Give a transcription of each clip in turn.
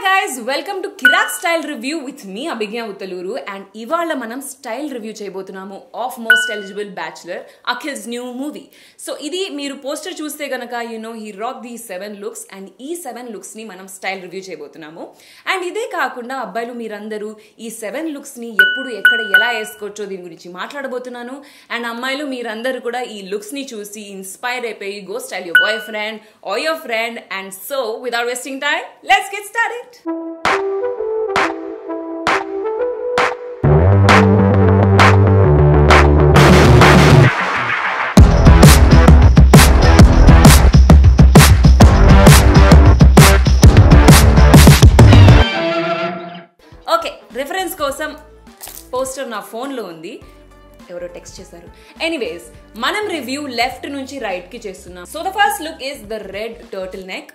Guys welcome to Kirak style review with me Abhijna Uttaluru and ఇవాళ మనం style review చేయబోతున్నాము of most eligible bachelor Akhil's new movie so ఇది మీరు poster చూస్తే గనక you know he rock the seven looks and ఈ seven looks ని మనం స్టైల్ రివ్యూ చేయబోతున్నాము అండ్ ఇదే కాకుండా అబ్బాయిలు మీరందరూ ఈ సెవెన్ లుక్స్ ని ఎప్పుడు ఎక్కడ ఎలా వేసుకోవచ్చో దీని గురించి మాట్లాడబోతున్నాను అండ్ అమ్మాయిలు మీరందరూ కూడా ఈ లుక్స్ ని చూసి ఇన్స్పైర్ అయిపోయి go style your boyfriend or your friend and so without wasting time let's get started okay reference కోసం పోస్టర్ నా ఫోన్లో ఉంది ఎవరో టెక్స్ట్ చేశారు ఎనీవేస్ మనం రివ్యూ లెఫ్ట్ నుంచి రైట్ కి చేస్తున్నాం so the first look is the red turtle neck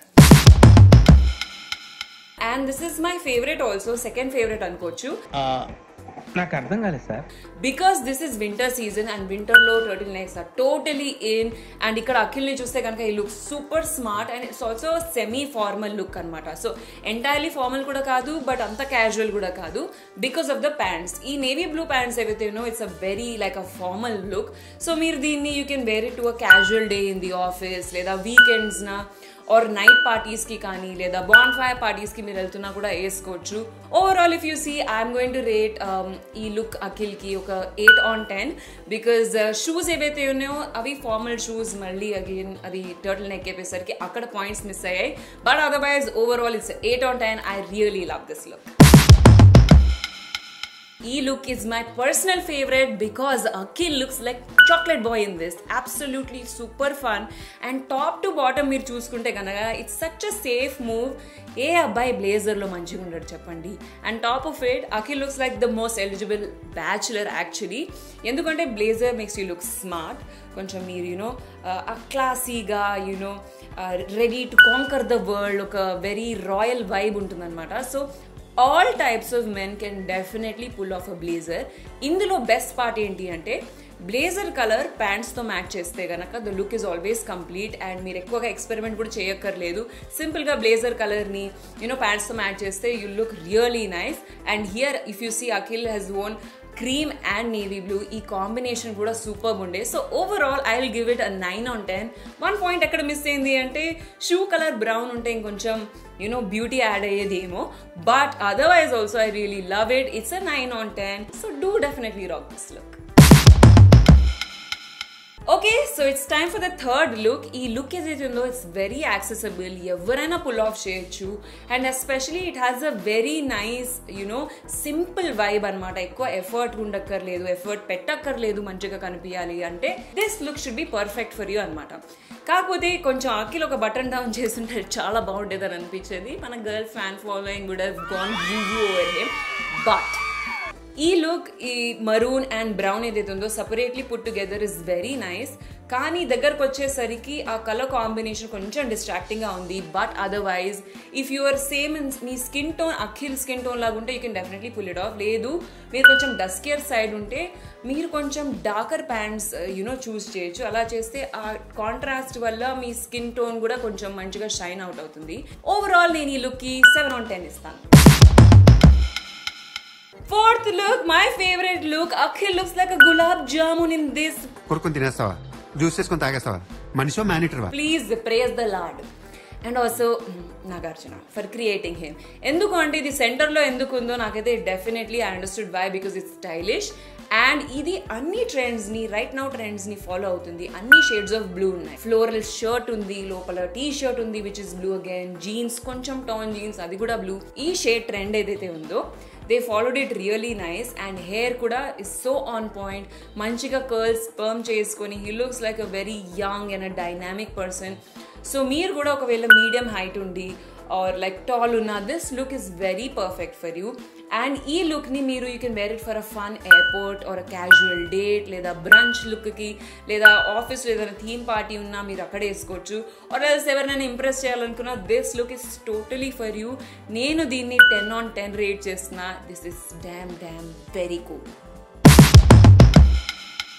and this is my favourite also second favourite అనుకోవచ్చు ఆ, నాకు అర్థం కాలేదు sir because this is winter season and winter లో turtle necks are totally in and ఇక్కడ అఖిల్ ని చూస్తే కనుక ఈ look super smart and it's also semi formal look అనమాట సో ఎంటైర్లీ ఫార్మల్ కూడా కాదు బట్ అంత క్యాజువల్ కూడా కాదు బికాస్ ఆఫ్ ద ప్యాంట్స్ ఈ నేవీ బ్లూ ప్యాంట్స్ ఏవైతే no it's a very like a formal look so మీరు దీన్ని you can wear it to a casual day in the office లేదా వీకెండ్స్ నా ఆర్ నైట్ పార్టీస్కి కానీ లేదా బాన్ ఫైర్ పార్టీస్కి మీరు వెళ్తున్నా కూడా వేసుకోవచ్చు overall if you see I'm going to rate ఈ లుక్ అఖిల్కి ఒక eight on ten because shoes ఏవైతే ఉన్నాయో అవి ఫార్మల్ షూస్ మళ్ళీ అగైన్ అది టర్టిల్ నెక్ అయిపోయేసరికి అక్కడ పాయింట్స్ మిస్ అయ్యాయి but otherwise overall it's eight on ten I really love this look ఈ look is my personal favourite because Akhil looks like chocolate boy in this absolutely super fun and top to bottom మీరు చూసుకుంటే కనుక it's such a safe move ఏ అబ్బాయి బ్లేజర్లో మంచిగా ఉండడు చెప్పండి and top of it Akhil looks like the most eligible bachelor actually ఎందుకంటే blazer makes you look smart కొంచెం మీరు యూనో క్లాసీగా you know ready to conquer the world ఒక వెరీ రాయల్ వైబ్ ఉంటుందన్నమాట so all types of men can definitely pull off a blazer ఇందులో best part ఏంటి అంటే blazer colour ప్యాంట్స్తో మ్యాచ్ చేస్తే గనక the look is always complete and మీరు ఎక్కువగా ఎక్స్పెరిమెంట్ కూడా చేయక్కర్లేదు సింపుల్గా బ్లేజర్ కలర్ని యూనో ప్యాంట్స్తో మ్యాచ్ చేస్తే you look really nice and here if you see Akhil he's own cream and navy blue ఈ కాంబినేషన్ కూడా సూపర్ ఉండే so overall I will give it a nine on ten one point ఎక్కడ miss అయింది అంటే shoe colour brown ఉంటే ఇంకొంచెం you know beauty add అయ్యేదేమో but otherwise also I really love it it's a nine on ten so do definitely rock this look okay so it's time for the third look ఈ look ఏదైతే ఉందో it's very accessible ఎవరైనా pull off చేయొచ్చు and especially it has a very nice you know simple vibe అనమాట ఎక్కువ effort ఉండక్కర్లేదు effort పెట్టక్కర్లేదు మంచిగా కనిపించాలి అంటే this look should be perfect for you అనమాట కాకపోతే కొంచెం అఖిల్ ఒక బటన్ డౌన్ చేస్తుంటే చాలా బాగుండేదని అనిపించేది మన girl fan following good have gone review over him but ఈ లుక్ ఈ మరూన్ అండ్ బ్రౌన్ ఏదైతే ఉందో separately put together is very nice కానీ దగ్గరకు వచ్చేసరికి ఆ కలర్ కాంబినేషన్ కొంచెం డిస్ట్రాక్టింగ్గా ఉంది but otherwise if your same మీ skin tone Akhil skin tone లాగా ఉంటే you can definitely pull it off లేదు మీరు కొంచెం డస్కియర్ సైడ్ ఉంటే మీరు కొంచెం డార్కర్ ప్యాంట్స్ యూనో చూస్ చేయొచ్చు అలా చేస్తే ఆ కాంట్రాస్ట్ వల్ల మీ స్కిన్ టోన్ కూడా కొంచెం మంచిగా షైన్ అవుట్ అవుతుంది ఓవరాల్ నేను ఈ లుక్కి సెవెన్ ఆన్ టెన్ ఇస్తాను fourth look my favourite look Akhil looks like a gulab jamun in this కొరుకొని తినేస్తావా జ్యూస్ చేసుకొని తాగేస్తావా మనిషో మేనేటర్వా please praise the lord and also Nagarjuna for creating him ఎందుకు అంటే ఇది సెంటర్లో ఎందుకు ఉందో నాకైతే definitely I understood why because it's stylish and ఇది అన్ని ట్రెండ్స్ ని రైట్ నౌ ట్రెండ్స్ ని ఫాలో అవుతుంది అన్ని షేడ్స్ ఆఫ్ బ్లూ ఉన్నాయి ఫ్లోరల్ షర్ట్ ఉంది లోపల టీ షర్ట్ ఉంది which is blue again jeans కొంచెం టాన్ జీన్స్ అది కూడా బ్లూ ఈ షేడ్ ట్రెండ్ ఏదైతే ఉందో they followed it really nice and hair కూడా ఇస్ సో ఆన్ పాయింట్ మంచిగా కర్ల్స్ పర్మ్ చేసుకొని he looks like a very young and a dynamic person so మీరు కూడా ఒకవేళ మీడియం హైట్ ఉండి ఆర్ లైక్ టాల్ ఉన్న this look is very perfect for you and ఈ లుక్ని మీరు you can wear it for a fun airport or a casual date లేదా brunch లుక్కి లేదా ఆఫీస్లో ఏదైనా థీమ్ పార్టీ ఉన్నా మీరు అక్కడ వేసుకోవచ్చు ఆర్ ఎల్స్ ఎవరినైనా ఇంప్రెస్ చేయాలనుకున్నా this look is totally for you నేను దీన్ని టెన్ ఆన్ టెన్ రేట్ చేస్తున్నా this is damn damn very cool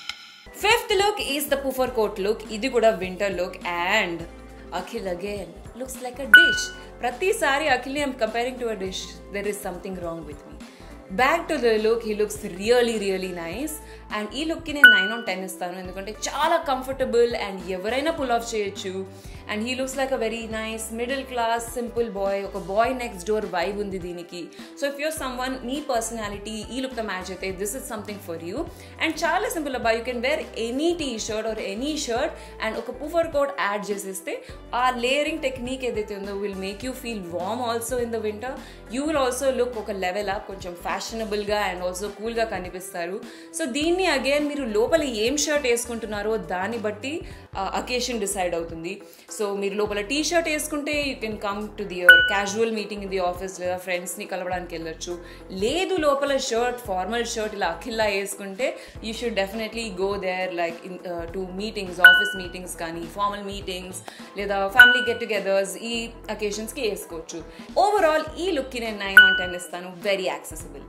fifth look is the puffer coat look ఇది కూడా winter look and Akhil again looks like a dish ప్రతిసారి అఖిల్ని I'm comparing to a dish there is something wrong with me back to the look he looks really really nice and ఈ లుక్కి నేను nine on ten ఇస్తాను ఎందుకంటే చాలా comfortable and ఎవరైనా pull off చేయొచ్చు and he looks like a very nice middle class simple boy ఒక boy next door vibe ఉంది దీనికి so if you're someone మీ పర్సనాలిటీ ఈ లుక్తో మ్యాచ్ అయితే this is something for you and చాలా సింపుల్ అబ్బా you can wear any T shirt or any shirt and ఒక పుఫర్ కోట్ యాడ్ చేసేస్తే ఆ లేయరింగ్ టెక్నిక్ ఏదైతే ఉందో will make you feel warm also in the winter you will also look ఒక level up కొంచెం ఫ్యాషనబుల్గా and also కూల్గా కనిపిస్తారు సో దీన్ని అగైన్ మీరు లోపల ఏం షర్ట్ వేసుకుంటున్నారో దాన్ని బట్టి అకేషన్ డిసైడ్ అవుతుంది సో మీరు లోపల టీ షర్ట్ వేసుకుంటే you can come to the casual meeting in the office లేదా ఫ్రెండ్స్ని కలవడానికి వెళ్ళొచ్చు లేదు లోపల షర్ట్ ఫార్మల్ షర్ట్ ఇలా అఖిల్లా వేసుకుంటే you should definitely go there like in to meetings office meetings కానీ ఫార్మల్ మీటింగ్స్ లేదా ఫ్యామిలీ గెట్ టుగెదర్స్ ఈ అకేషన్స్కి వేసుకోవచ్చు ఓవరాల్ ఈ లుక్కి నేను నైన్ ఆన్ టెన్ ఇస్తాను very accessible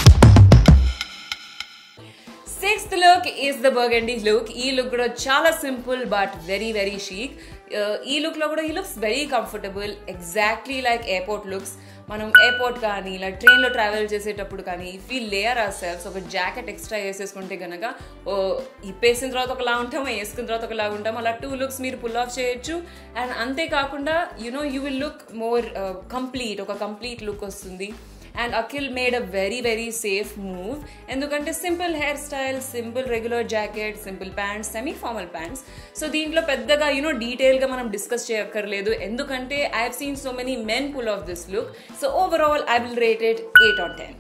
sixth look is the burgundy look ఈ లుక్ కూడా చాలా simple but very very chic ఈ లుక్ లో కూడా ఈ looks very comfortable exactly like airport looks మనం ఎయిర్పోర్ట్ కానీ ఇలా ట్రైన్లో ట్రావెల్ చేసేటప్పుడు కానీ ఫీల్ లేయర్ ఆ సెల్ఫ్స్ ఒక జాకెట్ ఎక్స్ట్రా వేసేసుకుంటే కనుక ఇప్పేసిన తర్వాత ఒకలా ఉంటాం వేసుకున్న తర్వాత ఒకలా ఉంటాం అలా టూ లుక్స్ మీరు పుల్ ఆఫ్ చేయొచ్చు అండ్ అంతేకాకుండా you know you will look more complete ఒక కంప్లీట్ లుక్ వస్తుంది and Akhil made a very very safe move ఎందుకంటే simple hair style simple regular jacket simple pants semi formal pants so దీంట్లో పెద్దగా you know డీటెయిల్గా మనం discuss చేయక్కర్లేదు ఎందుకంటే I have seen so many men pull off this look so overall I will rated eight on ten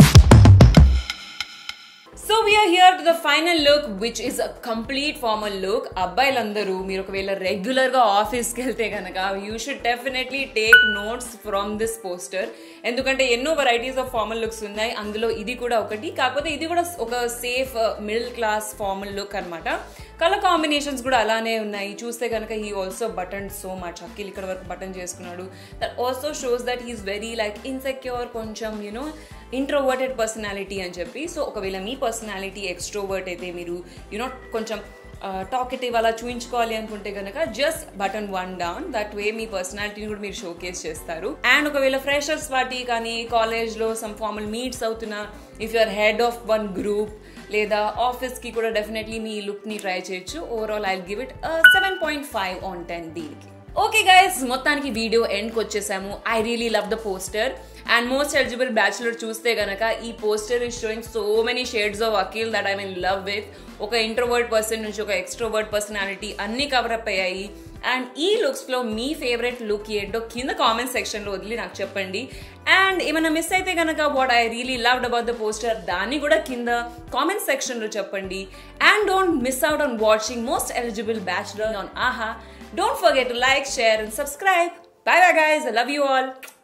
so we are here to the final look which is a complete formal look అబ్బాయిలందరూ మీరు ఒకవేళ రెగ్యులర్గా ఆఫీస్కి వెళ్తే కనుక you should definitely take notes from this poster ఎందుకంటే ఎన్నో varieties of formal looks ఉన్నాయి అందులో ఇది కూడా ఒకటి కాకపోతే ఇది కూడా ఒక safe middle class formal look అనమాట కలర్ కాంబినేషన్స్ కూడా అలానే ఉన్నాయి చూస్తే కనుక he also button so much Akhil ఇక్కడ వరకు బటన్ చేసుకున్నాడు that also shows that he's very like insecure కొంచెం యూనో ఇంట్రోవర్టెడ్ పర్సనాలిటీ అని చెప్పి సో ఒకవేళ మీ పర్సనాలిటీ ఎక్స్ట్రోవర్ట్ అయితే మీరు యూనో కొంచెం టాకెటివ్ అలా చూపించుకోవాలి అనుకుంటే కనుక just button one down that way మీ పర్సనాలిటీని కూడా మీరు షోకేస్ చేస్తారు అండ్ ఒకవేళ ఫ్రెషర్స్ పార్టీ కానీ కాలేజ్లో సమ్ ఫార్మల్ మీట్స్ అవుతున్నా if you are head of one group లేదా ఆఫీస్కి కూడా డెఫినెట్లీ మీ లుక్ని ట్రై చేయొచ్చు overall I give it seven point five on ten దీనికి ఓకే గైస్ మొత్తానికి వీడియో ఎండ్కి వచ్చేసాము I really love the poster and most eligible bachelor చూస్తే గనక ఈ poster is showing so many shades of Akhil that I mean love with ఒక introvert person నుంచి ఒక ఎక్స్ట్రోవర్డ్ పర్సనాలిటీ అన్ని కవర్ అప్ అయ్యాయి అండ్ ఈ లుక్స్లో మీ ఫేవరెట్ లుక్ ఏంటో కింద కామెంట్ సెక్షన్లో వదిలి నాకు చెప్పండి అండ్ ఏమైనా మిస్ అయితే కనుక what I really loved about the poster దాన్ని కూడా కింద కామెంట్ సెక్షన్లో చెప్పండి and don't miss out on watching most eligible bachelor on Aha Don't forget to like, share, and subscribe. Bye bye, guys. I love you all.